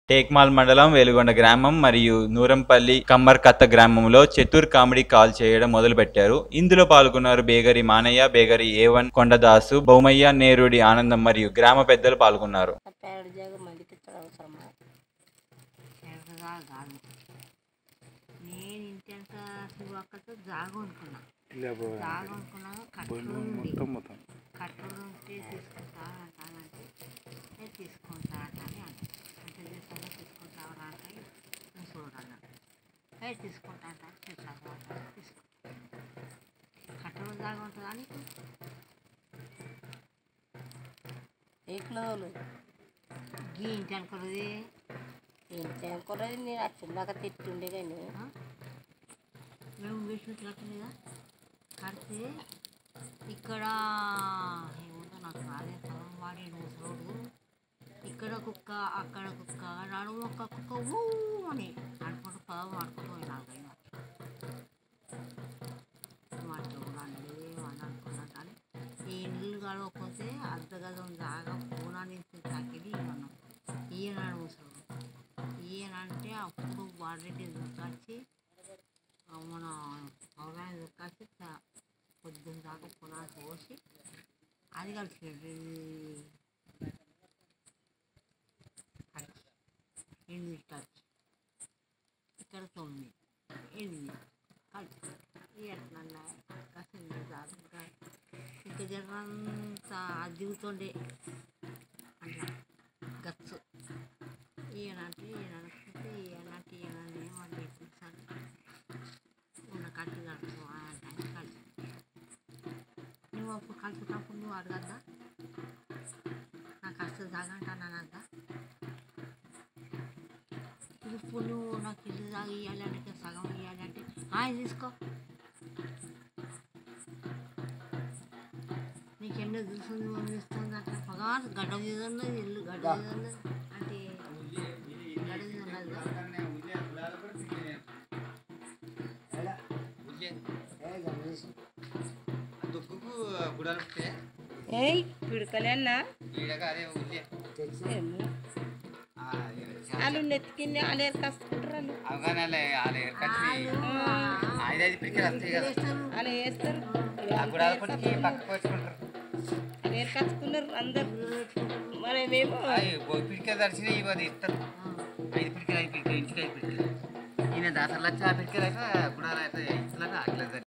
టేక్మాల్ మండలం వెలుగొండ గ్రామం మరియు నూరంపల్లి కమ్మర్కత్త గ్రామంలో చతుర్ కామెడీ కాల్ చేయడం మొదలుపెట్టారు ఇందులో పాల్గొన్నారు బేగరి మానయ్య బేగరి ఏవన్ కొండదాసు బొమ్మయ్య నేరుడి ఆనందం మరియు గ్రామ పెద్దలు పాల్గొన్నారు తేడు జాగ మందికి ఇచ్చడం అవసరమా ఎడగా కాదు నేను ఇంటి వెనక శివక్కతో జాగ అనుకున్నా జాగ అనుకున్నా కట్టలు ఉంది కట్టలు ఉంటే తీసుకుంటా అంటానంటే నేను తీసుకుంటా అంటాను అని అంటే చేస్తాను తీసుకుంటా అంటే నేను చూడన్నా ఏ తీసుకుంటా అంటాను తీసుకుంటా అంటాను తీసుకుంటా కట్టలు జాగ ఉంటుందా నీకు ఏ కిలోలు గీ ఇంటి వెనకలది ఏంటి అనుకోలేదు నేను వచ్చిందాక తిట్టుండే కానీ మేము వేసినట్లేదా కడితే ఇక్కడ ఏముందో నాకు రాదే పొలం వాడి ముసలోడు ఇక్కడ కుక్క అక్కడ కుక్క నడుము ఒక కుక్క ఊ అని అనుకుంటూ పొలం ఆడుకుంటూ పోయినాకైనా మాట్లాడండి అని అనుకున్నా కానీ ఈ నీళ్ళు గడవకపోతే అర్ధ గజం జాగా పూనా నుంచి తగ్గిది ఈయన ఈయన ముసలోడు ఈయన అంటే అప్పుడు వాడరెడ్డి వచ్చి మన అవగాహన దొక్కాసి పొద్దున్న దాకా పునాది పోసి అది కలిసి ఎనిమిది కలిసి ఇక్కడ తొమ్మిది ఎనిమిది కలిసి ఎట్లా కసింది ఇంకా ఇంకా జరంతా దిగుతుండే అట్లా గచ్చు ఈయనంటే ఈయన అనుకుంటే ఈయనంటే ఈయన ఏమని సార్ ఉన్న కట్టు కడుపు అంటే కలిసి నువ్వు అప్పుడు కలుపుకున్నప్పుడు నువ్వు అడగద్దా నాకు అసలు తాగంటానంతా ఇప్పుడు నువ్వు నాకు ఇల్లు తాగి ఇవ్వాలి అంటే సగం ఇవ్వాలి అంటే ఆయన తీసుకో నీకు ఎన్నో తెలుసు నువ్వు ఇస్తుంది అట్లా పగా గడ్డ మీద ఉన్నది ఇల్లు గడ్డ మీద ఉన్నది అంటే గడ్డ మీద ఉన్నది దుక్కుకు గుడాలు పుట్టే ఏయ్ పిడకలే అన్న ఈడగా అదే ఉల్లి వాళ్ళు నెత్తికింది వాళ్ళు కసుకుంటారు వాళ్ళు అవగానే వాళ్ళు ఎరకచ్చి ఐదైదు పిక్కలు వస్తాయి కదా వాళ్ళు వేస్తారు ఆ గుడాల పొట్టికి పక్కకు వచ్చుకుంటారు వాళ్ళు ఏర్కచ్చుకున్నారు అందరు మరి మేము అవి పిడికలు తడిచినాయి ఇవి అది ఇస్తారు ఐదు పిడికలు ఐదు పిడికలు ఇంటికి ఐదు పిడికలు ఈయన దాసర్లు వచ్చి ఆ పిడికలు అయితే గుడాలు అయితే ఇస్తున్నారు ఆకలేదు